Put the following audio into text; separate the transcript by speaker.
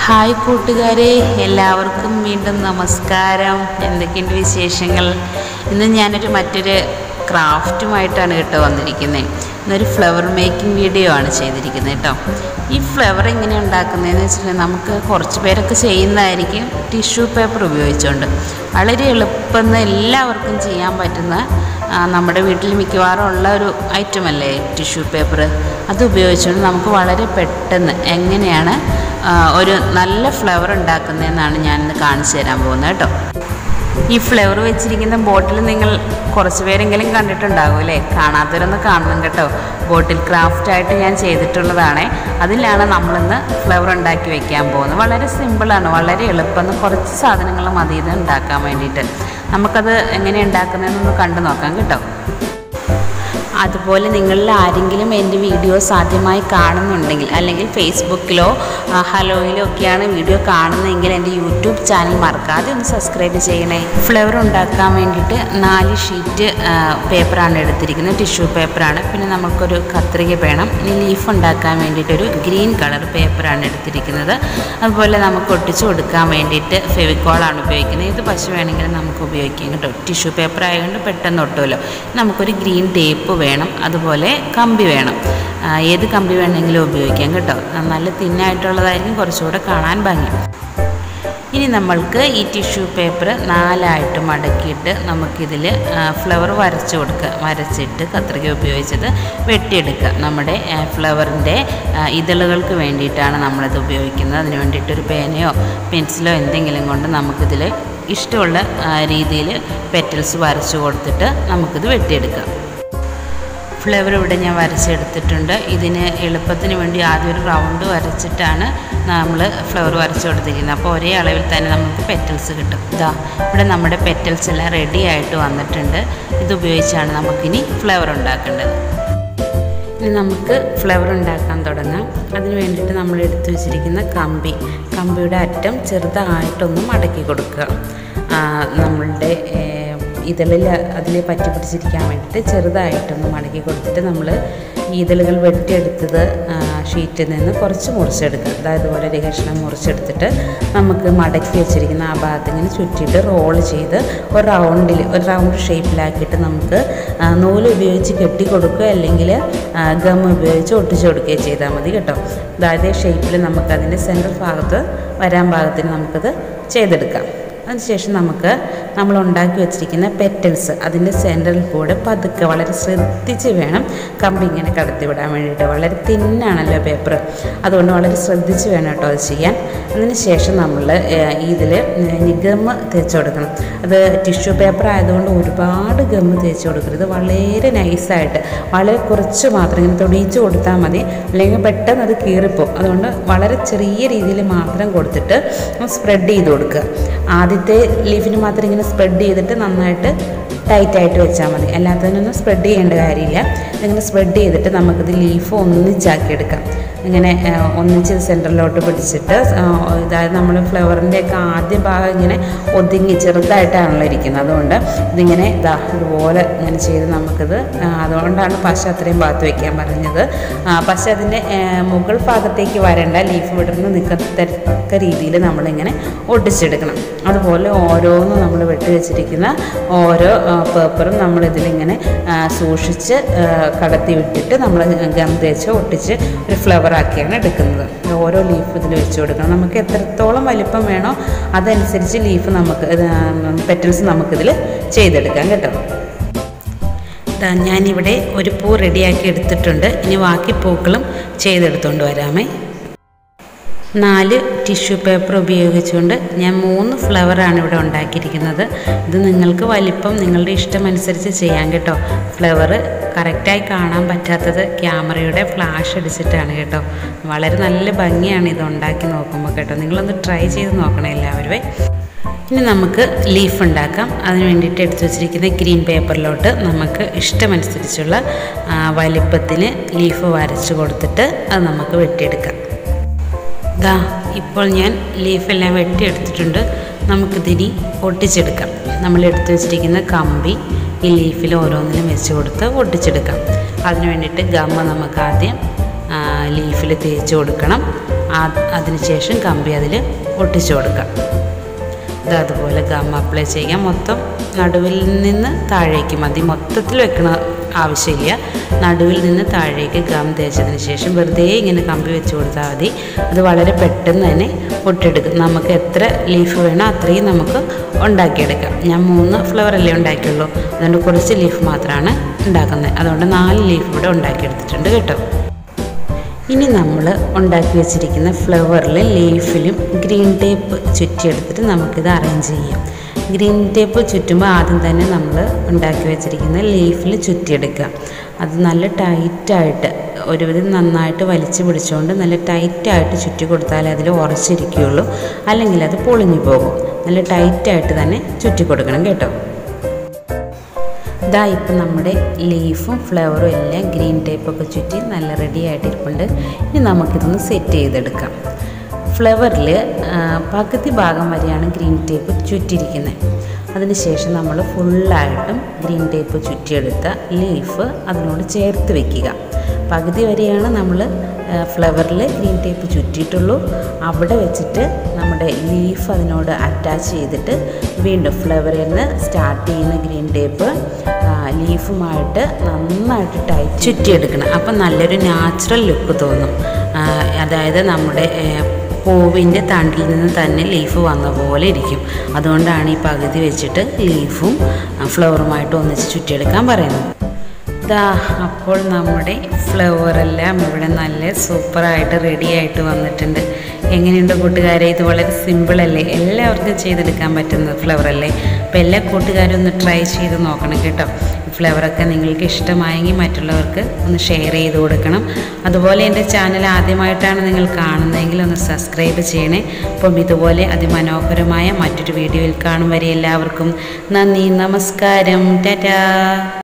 Speaker 1: hi കൂട്ടുകാരെ എല്ലാവർക്കും വീണ്ടും നമസ്കാരം എന്തൊക്കെയുണ്ട് വിശേഷങ്ങൾ ഇന്ന് ഞാനൊരു മറ്റൊരു ക്രാഫ്റ്റുമായിട്ടാണ് കേട്ടോ വന്നിരിക്കുന്നത് ഇന്നൊരു ഫ്ലവർ മേക്കിംഗ് വീഡിയോ ആണ് ചെയ്തിരിക്കുന്നത് കേട്ടോ ഈ ഫ്ലവർ എങ്ങനെ ഉണ്ടാക്കുന്നതെന്ന് വെച്ചിട്ടുണ്ടെങ്കിൽ നമുക്ക് കുറച്ച് പേരൊക്കെ ചെയ്യുന്നതായിരിക്കും ടിഷ്യൂ പേപ്പർ ഉപയോഗിച്ചുകൊണ്ട് വളരെ എളുപ്പം എല്ലാവർക്കും ചെയ്യാൻ പറ്റുന്ന ആ, നമ്മുടെ വീട്ടിൽ മിക്കവാറും ഉള്ള ഒരു ഐറ്റം അല്ലേ ടിഷ്യൂ പേപ്പർ അത് ഉപയോഗിച്ചുകൊണ്ട് നമുക്ക് വളരെ പെട്ടെന്ന് എങ്ങനെയാണ് ആ, ഒരു നല്ല ഫ്ലവർ ഉണ്ടാക്കുന്നതെന്നാണ് ഞാനിന്ന് കാണിച്ചു തരാൻ പോകുന്നത് കേട്ടോ ഈ ഫ്ലവർ വെച്ചിരിക്കുന്ന ബോട്ടിൽ നിങ്ങൾ കുറച്ച് പേരെങ്കിലും കണ്ടിട്ടുണ്ടാകും അല്ലേ കാണാത്തവരൊന്ന് കാണണം കേട്ടോ ബോട്ടിൽ ക്രാഫ്റ്റ് ആയിട്ട് ഞാൻ ചെയ്തിട്ടുള്ളതാണ് അതിലാണ് നമ്മളിന്ന് ഫ്ലവർ ഉണ്ടാക്കി വെക്കാൻ പോകുന്നത് വളരെ സിമ്പിളാണ് വളരെ എളുപ്പം കുറച്ച് സാധനങ്ങൾ മതി ഇത് ഉണ്ടാക്കാൻ വേണ്ടിയിട്ട് നമുക്കത് എങ്ങനെ ഉണ്ടാക്കുന്നതെന്നൊന്ന് കണ്ടു നോക്കാം കേട്ടോ അതുപോലെ നിങ്ങളിൽ ആരെങ്കിലും എൻ്റെ വീഡിയോസ് ആദ്യമായി കാണുന്നുണ്ടെങ്കിൽ അല്ലെങ്കിൽ ഫേസ്ബുക്കിലോ ആ, ഹലോയിലോ ഒക്കെയാണ് വീഡിയോ കാണുന്നതെങ്കിൽ എൻ്റെ യൂട്യൂബ് ചാനൽ മറക്കാതെ ഒന്ന് സബ്സ്ക്രൈബ് ചെയ്യണേ ഫ്ലവർ ഉണ്ടാക്കാൻ വേണ്ടിയിട്ട് നാല് ഷീറ്റ് ആ, പേപ്പറാണ് എടുത്തിരിക്കുന്നത് ടിഷ്യൂ പേപ്പറാണ് പിന്നെ നമുക്കൊരു കത്രിക വേണം ഇനി ലീഫ് ഉണ്ടാക്കാൻ വേണ്ടിയിട്ടൊരു ഗ്രീൻ കളർ പേപ്പറാണ് എടുത്തിരിക്കുന്നത് അതുപോലെ നമുക്ക് ഒട്ടിച്ച് കൊടുക്കാൻ വേണ്ടിയിട്ട് ഫെവിക്കോളാണ് ഉപയോഗിക്കുന്നത് ഇത് പശു വേണമെങ്കിൽ നമുക്ക് ഉപയോഗിക്കാം കേട്ടോ ടിഷ്യൂ പേപ്പർ ആയതുകൊണ്ട് പെട്ടെന്ന് ഒട്ടുമല്ലോ നമുക്കൊരു ഗ്രീൻ ടേപ്പ് വേണം അതുപോലെ കമ്പി വേണം ആ, ഏത് കമ്പി വേണമെങ്കിലും ഉപയോഗിക്കാം കേട്ടോ നല്ല തിന്നായിട്ടുള്ളതായിരിക്കും കുറച്ചുകൂടെ കാണാൻ ഭംഗി ഇനി നമ്മൾക്ക് ഈ ടിഷ്യൂ പേപ്പർ നാലായിട്ട് മടക്കിയിട്ട് നമുക്കിതിൽ ഫ്ലവർ വരച്ച് കൊടുക്കുക വരച്ചിട്ട് കത്രിക ഉപയോഗിച്ചത് വെട്ടിയെടുക്കുക നമ്മുടെ ഫ്ലവറിൻ്റെ ഇതളുകൾക്ക് വേണ്ടിയിട്ടാണ് നമ്മളിത് ഉപയോഗിക്കുന്നത് അതിന് വേണ്ടിയിട്ടൊരു പേനയോ പെൻസിലോ എന്തെങ്കിലും കൊണ്ട് നമുക്കിതിൽ ഇഷ്ടമുള്ള രീതിയിൽ പെറ്റൽസ് വരച്ച് കൊടുത്തിട്ട് നമുക്കിത് വെട്ടിയെടുക്കാം ഫ്ലവർ ഇവിടെ ഞാൻ വരച്ചെടുത്തിട്ടുണ്ട് ഇതിന് എളുപ്പത്തിന് വേണ്ടി ആദ്യം ഒരു റൗണ്ട് വരച്ചിട്ടാണ് നമ്മൾ ഫ്ലവർ വരച്ച് കൊടുത്തിരിക്കുന്നത് അപ്പോൾ ഒരേ അളവിൽ തന്നെ നമുക്ക് പെറ്റൽസ് കിട്ടും ഇതാ ഇവിടെ നമ്മുടെ പെറ്റൽസ് എല്ലാം റെഡി ആയിട്ട് വന്നിട്ടുണ്ട് ഇത് ഉപയോഗിച്ചാണ് നമുക്കിനി ഫ്ലവർ ഉണ്ടാക്കേണ്ടത് ഇനി നമുക്ക് ഫ്ലവർ ഉണ്ടാക്കാൻ തുടങ്ങാം അതിന് വേണ്ടിയിട്ട് നമ്മൾ എടുത്തു വെച്ചിരിക്കുന്ന കമ്പി കമ്പിയുടെ അറ്റം ചെറുതായിട്ടൊന്ന് മടക്കി കൊടുക്കുക ആ, നമ്മളുടെ ഏഹ്, ഇതളിൽ അതിൽ പറ്റി പിടിച്ചിരിക്കാൻ വേണ്ടിയിട്ട് ചെറുതായിട്ടൊന്ന് മടക്കി കൊടുത്തിട്ട് നമ്മൾ ഈതളുകൾ വെട്ടിയെടുത്തത് ആ, ഷീറ്റിൽ നിന്ന് കുറച്ച് മുറിച്ചെടുക്കുക അതായത് ഇതുപോലെ ഒരു കഷ്ണം മുറിച്ചെടുത്തിട്ട് നമുക്ക് മടക്കി വെച്ചിരിക്കുന്ന ആ ഭാഗത്ത് ഇങ്ങനെ ചുറ്റിയിട്ട് റോൾ ചെയ്ത് ഒരു റൗണ്ടിൽ ഒരു റൗണ്ട് ഷേപ്പിലാക്കിയിട്ട് നമുക്ക് ആ, നൂല് ഉപയോഗിച്ച് കെട്ടി കൊടുക്കുക അല്ലെങ്കിൽ ഗം ഉപയോഗിച്ച് ഒട്ടിച്ച് കൊടുക്കുകയോ ചെയ്താൽ മതി കേട്ടോ അതായത് ഷേപ്പിൽ നമുക്കതിൻ്റെ സെൻട്രൽ ഭാഗത്ത് വരാൻ പാകത്തിന് നമുക്കത് ചെയ്തെടുക്കാം അതിനുശേഷം നമുക്ക് നമ്മൾ ഉണ്ടാക്കി വെച്ചിരിക്കുന്ന പെറ്റൽസ് അതിൻ്റെ സെൻറ്ററിൽ കൂടെ പതുക്കെ വളരെ ശ്രദ്ധിച്ച് വേണം കമ്പി ഇങ്ങനെ കടത്തി വിടാൻ വേണ്ടിയിട്ട് വളരെ തിന്നാണല്ലോ പേപ്പർ അതുകൊണ്ട് വളരെ ശ്രദ്ധിച്ച് വേണം കേട്ടോ അത് ചെയ്യാൻ അതിനുശേഷം നമ്മൾ ഇതിൽ ഗമ്മ് തേച്ച് കൊടുക്കണം അത് ടിഷ്യൂ പേപ്പർ ആയതുകൊണ്ട് ഒരുപാട് ഗമ്മ് തേച്ച് കൊടുക്കരുത് വളരെ നൈസായിട്ട് വളരെ കുറച്ച് മാത്രം ഇങ്ങനെ തൊടിയിച്ച് കൊടുത്താൽ മതി അല്ലെങ്കിൽ പെട്ടെന്ന് അത് കീറിപ്പോവും അതുകൊണ്ട് വളരെ ചെറിയ രീതിയിൽ മാത്രം കൊടുത്തിട്ട് സ്പ്രെഡ് ചെയ്ത് കൊടുക്കുക ആദ്യത്തെ ലീഫിന് മാത്രം ഇങ്ങനെ സ്പ്രെഡ് ചെയ്തിട്ട് നന്നായിട്ട് ടൈറ്റായിട്ട് വെച്ചാൽ മതി അല്ലാത്തതിനൊന്നും സ്പ്രെഡ് ചെയ്യേണ്ട കാര്യമില്ല ഇങ്ങനെ സ്പ്രെഡ് ചെയ്തിട്ട് നമുക്കിത് ലീഫ് ഒന്നിച്ചാക്കി എടുക്കാം ഇങ്ങനെ ആ, ഒന്നിച്ച് സെൻറ്ററിലോട്ട് പിടിച്ചിട്ട് ആ, അതായത് നമ്മൾ ഫ്ലവറിൻ്റെയൊക്കെ ആദ്യ ഭാഗം ഇങ്ങനെ ഒതുങ്ങി ചെറുതായിട്ടാണല്ലോ ഇരിക്കുന്നത് അതുകൊണ്ട് ഇതിങ്ങനെ ഇതാ ഇതുപോലെ ഇങ്ങനെ ചെയ്ത് നമുക്കിത് ആ, അതുകൊണ്ടാണ് പശ അത്രയും ഭാഗത്ത് വയ്ക്കാൻ പറഞ്ഞത് ആ, പശ അതിൻ്റെ ആ, മുകൾ ഭാഗത്തേക്ക് വരേണ്ട ലീഫ് വിടർന്ന് നിൽക്കത്തക്ക രീതിയിൽ നമ്മളിങ്ങനെ ഒട്ടിച്ചെടുക്കണം അതുപോലെ ഓരോന്നും നമ്മൾ വെട്ടി വെച്ചിരിക്കുന്ന ഓരോ ആ, പേപ്പറും നമ്മളിതിലിങ്ങനെ ആ, സൂക്ഷിച്ച് ആ, കടത്തി വിട്ടിട്ട് നമ്മൾ ഗം തേച്ച് ഒട്ടിച്ച് ഒരു ഫ്ലവർ ആക്കിയാണ് എടുക്കുന്നത് ഓരോ ലീഫ് ഇതിൽ വെച്ച് കൊടുക്കണം നമുക്ക് എത്രത്തോളം വലിപ്പം വേണോ അതനുസരിച്ച് ലീഫ് നമുക്ക് പെറ്റൽസ് നമുക്കിതിൽ ചെയ്തെടുക്കാം കേട്ടോ ദാ ഞാനിവിടെ ഒരു പൂ റെഡിയാക്കി എടുത്തിട്ടുണ്ട് ഇനി ബാക്കി പൂക്കളും ചെയ്തെടുത്തുകൊണ്ട് വരാമേ നാല് ടിഷ്യൂ പേപ്പർ ഉപയോഗിച്ചുകൊണ്ട് ഞാൻ മൂന്ന് ഫ്ലവറാണ് ഇവിടെ ഉണ്ടാക്കിയിരിക്കുന്നത് ഇത് നിങ്ങൾക്ക് വലിപ്പം നിങ്ങളുടെ ഇഷ്ടമനുസരിച്ച് ചെയ്യാം കേട്ടോ ഫ്ലവർ കറക്റ്റായി കാണാൻ പറ്റാത്തത് ക്യാമറയുടെ ഫ്ലാഷ് അടിച്ചിട്ടാണ് കേട്ടോ വളരെ നല്ല ഭംഗിയാണ് ഇത് ഉണ്ടാക്കി നോക്കുമ്പോൾ കേട്ടോ നിങ്ങളൊന്ന് ട്രൈ ചെയ്ത് നോക്കണം എല്ലാവരും ഇനി നമുക്ക് ലീഫ് ഉണ്ടാക്കാം അതിന് വേണ്ടിയിട്ട് എടുത്തു വച്ചിരിക്കുന്ന ഗ്രീൻ പേപ്പറിലോട്ട് നമുക്ക് ഇഷ്ടമനുസരിച്ചുള്ള ആ, വലിപ്പത്തിന് ലീഫ് വരച്ച് കൊടുത്തിട്ട് അത് നമുക്ക് വെട്ടിയെടുക്കാം ദാ ഇപ്പോൾ ഞാൻ ലീഫെല്ലാം വെട്ടിയെടുത്തിട്ടുണ്ട് നമുക്കിതിനി ഒട്ടിച്ചെടുക്കാം നമ്മൾ എടുത്തു വെച്ചിരിക്കുന്ന കമ്പി ഈ ലീഫിൽ ഓരോന്നിലും വെച്ച് കൊടുത്ത് ഒട്ടിച്ചെടുക്കാം അതിന് വേണ്ടിയിട്ട് ഗമ്മ നമുക്ക് ആദ്യം ലീഫിൽ തേച്ച് കൊടുക്കണം അതിനുശേഷം കമ്പി അതിൽ ഒട്ടിച്ചു കൊടുക്കാം ഇത് അതുപോലെ ഗം അപ്ലൈ ചെയ്യാം മൊത്തം നടുവിൽ നിന്ന് താഴേക്ക് മതി മൊത്തത്തിൽ വെക്കണ ആവശ്യമില്ല നടുവിൽ നിന്ന് താഴേക്ക് ഗം തേച്ചതിന് ശേഷം വെറുതെ ഇങ്ങനെ കമ്പി വെച്ച് കൊടുത്താൽ മതി അത് വളരെ പെട്ടെന്ന് തന്നെ ഒട്ടെടുക്കും നമുക്ക് എത്ര ലീഫ് വേണോ അത്രയും നമുക്ക് ഉണ്ടാക്കിയെടുക്കാം ഞാൻ മൂന്ന് ഫ്ലവർ അല്ലേ ഉണ്ടാക്കിയുള്ളൂ അതുകൊണ്ട് കുറച്ച് ലീഫ് മാത്രമാണ് ഉണ്ടാക്കുന്നത് അതുകൊണ്ട് നാല് ലീഫ് ഇവിടെ ഉണ്ടാക്കിയെടുത്തിട്ടുണ്ട് കേട്ടോ ഇനി നമ്മൾ ഉണ്ടാക്കി വെച്ചിരിക്കുന്ന ഫ്ലവറിൽ ലീഫിലും ഗ്രീൻ ടേപ്പ് ചുറ്റിയെടുത്തിട്ട് നമുക്കിത് അറേഞ്ച് ചെയ്യാം ഗ്രീൻ ടേപ്പ് ചുറ്റുമ്പോൾ ആദ്യം തന്നെ നമ്മൾ ഉണ്ടാക്കി വെച്ചിരിക്കുന്ന ലീഫിൽ ചുറ്റിയെടുക്കുക അത് നല്ല ടൈറ്റായിട്ട് ഒരുവിധം നന്നായിട്ട് വലിച്ചു പിടിച്ചുകൊണ്ട് നല്ല ടൈറ്റായിട്ട് ചുറ്റി കൊടുത്താലേ അതിൽ ഉറച്ചിരിക്കുകയുള്ളൂ അല്ലെങ്കിൽ അത് പൊളിഞ്ഞു പോകും നല്ല ടൈറ്റായിട്ട് തന്നെ ചുറ്റി കൊടുക്കണം കേട്ടോ ഇതാ ഇപ്പം നമ്മുടെ ലീഫും ഫ്ലവറും എല്ലാം ഗ്രീൻ ടേപ്പൊക്കെ ചുറ്റി നല്ല റെഡി ആയിട്ടിരിപ്പുണ്ട് ഇനി നമുക്കിതൊന്ന് സെറ്റ് ചെയ്തെടുക്കാം ഫ്ലവറിൽ പകുതി ഭാഗം വരെയാണ് ഗ്രീൻ ടേപ്പ് ചുറ്റിയിരിക്കുന്നത് അതിനുശേഷം നമ്മൾ ഫുള്ളായിട്ടും ഗ്രീൻ ടേപ്പ് ചുറ്റിയെടുത്ത ലീഫ് അതിനോട് ചേർത്ത് വെക്കുക പകുതി വരെയാണ് നമ്മൾ ഫ്ലവറിൽ ഗ്രീൻ ടേപ്പ് ചുറ്റിയിട്ടുള്ളൂ അവിടെ വെച്ചിട്ട് നമ്മുടെ ലീഫ് അതിനോട് അറ്റാച്ച് ചെയ്തിട്ട് വീണ്ടും ഫ്ലവറിൽ നിന്ന് സ്റ്റാർട്ട് ചെയ്യുന്ന ഗ്രീൻ ടേപ്പ് ലീഫുമായിട്ട് നന്നായിട്ട് ടൈറ്റ് ചുറ്റിയെടുക്കണം അപ്പം നല്ലൊരു നാച്ചുറൽ ലുക്ക് തോന്നും അതായത് നമ്മുടെ പൂവിൻ്റെ തണ്ടിൽ നിന്ന് തന്നെ ലീഫ് വന്ന പോലെ ഇരിക്കും അതുകൊണ്ടാണ് ഈ പകുതി വെച്ചിട്ട് ലീഫും ഫ്ലവറുമായിട്ട് ഒന്നിച്ച് ചുറ്റിയെടുക്കാൻ പറയുന്നത് ഇതാ അപ്പോൾ നമ്മുടെ ഫ്ലവറെല്ലാം ഇവിടെ നല്ല സൂപ്പറായിട്ട് റെഡി ആയിട്ട് വന്നിട്ടുണ്ട് എങ്ങനെയുണ്ട് കൂട്ടുകാരെ ഇത് വളരെ സിമ്പിളല്ലേ എല്ലാവർക്കും ചെയ്തെടുക്കാൻ പറ്റുന്ന ഫ്ലവറല്ലേ അപ്പോൾ എല്ലാ കൂട്ടുകാരും ഒന്ന് ട്രൈ ചെയ്ത് നോക്കണം കേട്ടോ ഫ്ലവറൊക്കെ നിങ്ങൾക്ക് ഇഷ്ടമായെങ്കിൽ മറ്റുള്ളവർക്ക് ഒന്ന് ഷെയർ ചെയ്ത് കൊടുക്കണം അതുപോലെ എൻ്റെ ചാനൽ ആദ്യമായിട്ടാണ് നിങ്ങൾ കാണുന്നതെങ്കിൽ ഒന്ന് സബ്സ്ക്രൈബ് ചെയ്യണേ അപ്പം ഇതുപോലെ അതിമനോഹരമായ മറ്റൊരു വീഡിയോയിൽ കാണും വരെ എല്ലാവർക്കും നന്ദി നമസ്കാരം ടാറ്റാ